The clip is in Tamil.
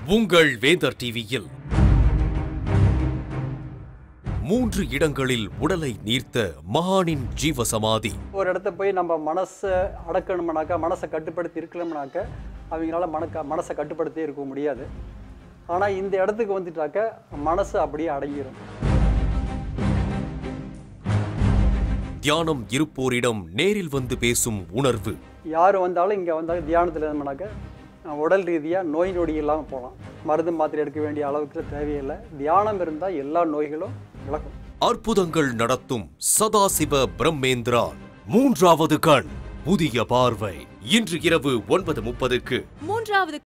உங்கள் வேந்தர் டிவியில் மூன்று இடங்களில் உடலை நீர்த்த மகானின் ஜீவசமாதி ஒரு இடத்த போய் நம்ம மனசை அடக்கணும்னாக்கா மனசை கட்டுப்படுத்தி இருக்கணும்னாக்க அவங்களால மனக்க மனசை கட்டுப்படுத்தி இருக்க முடியாது ஆனால் இந்த இடத்துக்கு வந்துட்டாக்க மனசு அப்படியே அடங்கிடும் தியானம் இருப்போரிடம் நேரில் வந்து பேசும் உணர்வு யார் வந்தாலும் இங்கே வந்தாலும் தியானத்தில் இருந்தோம்னாக்க உடல் ரீதியாக நோய் நொடி இல்லாமல் போகலாம் மருந்து மாத்திரை எடுக்க வேண்டிய அளவுக்கு தேவையில்லை தியானம் இருந்தால் எல்லா நோய்களும் விலகும் அற்புதங்கள் நடத்தும் சதாசிவ பிரம்மேந்திரா மூன்றாவது கண் புதிய பார்வை இன்று இரவு ஒன்பது முப்பதுக்கு மூன்றாவது